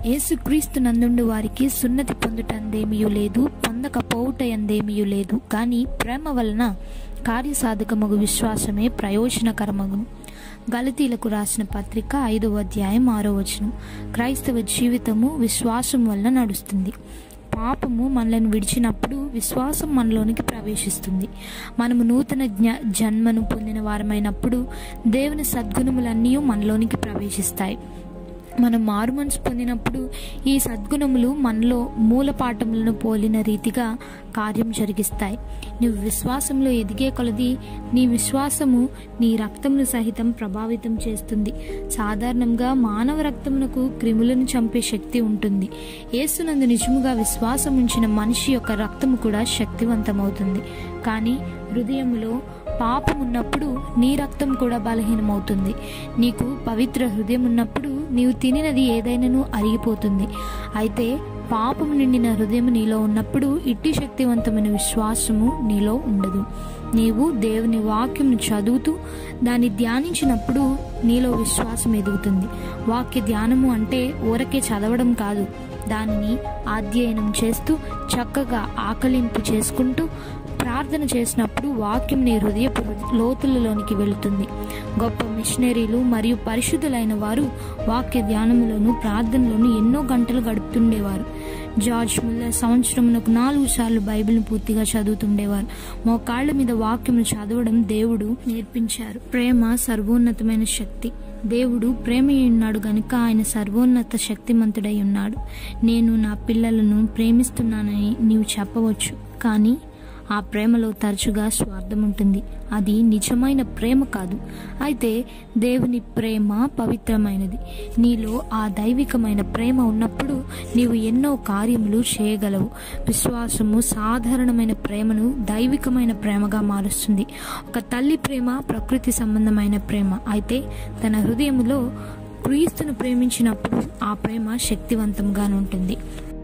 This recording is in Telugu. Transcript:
యేసుక్రీస్తు నందుండు వారికి సున్నతి పొందుటందేమియూ లేదు పొందక పోవుటయందేమియూ లేదు కానీ ప్రేమ వలన కార్యసాధకమగు విశ్వాసమే ప్రయోజనకరమగును గలతీలకు రాసిన పత్రిక ఐదవ అధ్యాయం ఆరో వచనం క్రైస్తవ జీవితము విశ్వాసం వలన నడుస్తుంది పాపము మనలను విడిచినప్పుడు విశ్వాసం మనలోనికి ప్రవేశిస్తుంది మనము నూతన జ్ఞ జన్మను పొందిన వారమైనప్పుడు దేవుని సద్గుణములన్నీ మనలోనికి ప్రవేశిస్తాయి మనం మారుమనసు పొందినప్పుడు ఈ సద్గుణములు మనలో మూలపాఠములను పోలిన రీతిగా కార్యం జరిగిస్తాయి నువ్వు విశ్వాసంలో ఎదిగే కొలది నీ విశ్వాసము నీ రక్తమును సహితం ప్రభావితం చేస్తుంది సాధారణంగా మానవ రక్తమునకు క్రిములను చంపే శక్తి ఉంటుంది ఏసునందు నిజముగా విశ్వాసం ఉంచిన మనిషి యొక్క రక్తము కూడా శక్తివంతమవుతుంది కానీ హృదయములో పాపం ఉన్నప్పుడు నీ రక్తం కూడా బలహీనమవుతుంది నీకు పవిత్ర హృదయం ఉన్నప్పుడు నీవు తినినది ఏదైనాను అరిగిపోతుంది అయితే పాపం నిండిన హృదయం నీలో ఉన్నప్పుడు ఇట్టి శక్తివంతమైన విశ్వాసము నీలో ఉండదు నీవు దేవుని వాక్యంను చదువుతూ దాన్ని ధ్యానించినప్పుడు నీలో విశ్వాసం ఎదుగుతుంది వాక్య ధ్యానము అంటే ఊరకే చదవడం కాదు దానిని అధ్యయనం చేస్తూ చక్కగా ఆకలింపు చేసుకుంటూ ప్రార్థన చేసినప్పుడు వాక్యం నీ హృదయపు లోతులలోనికి వెళుతుంది గొప్ప మిషనరీలు మరియు పరిశుద్ధులైన వారు వాక్య ధ్యానములోను ప్రార్థనలోను ఎన్నో గంటలు గడుపుతుండేవారు జార్జ్ ముల్లర్ సంవత్సరమునకు నాలుగు సార్లు బైబిల్ను పూర్తిగా చదువుతుండేవారు మోకాళ్ళ మీద వాక్యము చదవడం దేవుడు నేర్పించారు ప్రేమ సర్వోన్నతమైన శక్తి దేవుడు ప్రేమ ఉన్నాడు గనుక ఆయన సర్వోన్నత శక్తిమంతుడై ఉన్నాడు నేను నా పిల్లలను ప్రేమిస్తున్నానని నీవు చెప్పవచ్చు కానీ ఆ ప్రేమలో తరచుగా స్వార్థం ఉంటుంది అది నిజమైన ప్రేమ కాదు అయితే దేవుని ప్రేమ పవిత్రమైనది నీలో ఆ దైవికమైన ప్రేమ ఉన్నప్పుడు నీవు ఎన్నో కార్యములు చేయగలవు విశ్వాసము సాధారణమైన ప్రేమను దైవికమైన ప్రేమగా మారుస్తుంది ఒక తల్లి ప్రేమ ప్రకృతి సంబంధమైన ప్రేమ అయితే తన హృదయములో క్రీస్తును ప్రేమించినప్పుడు ఆ ప్రేమ శక్తివంతంగా ఉంటుంది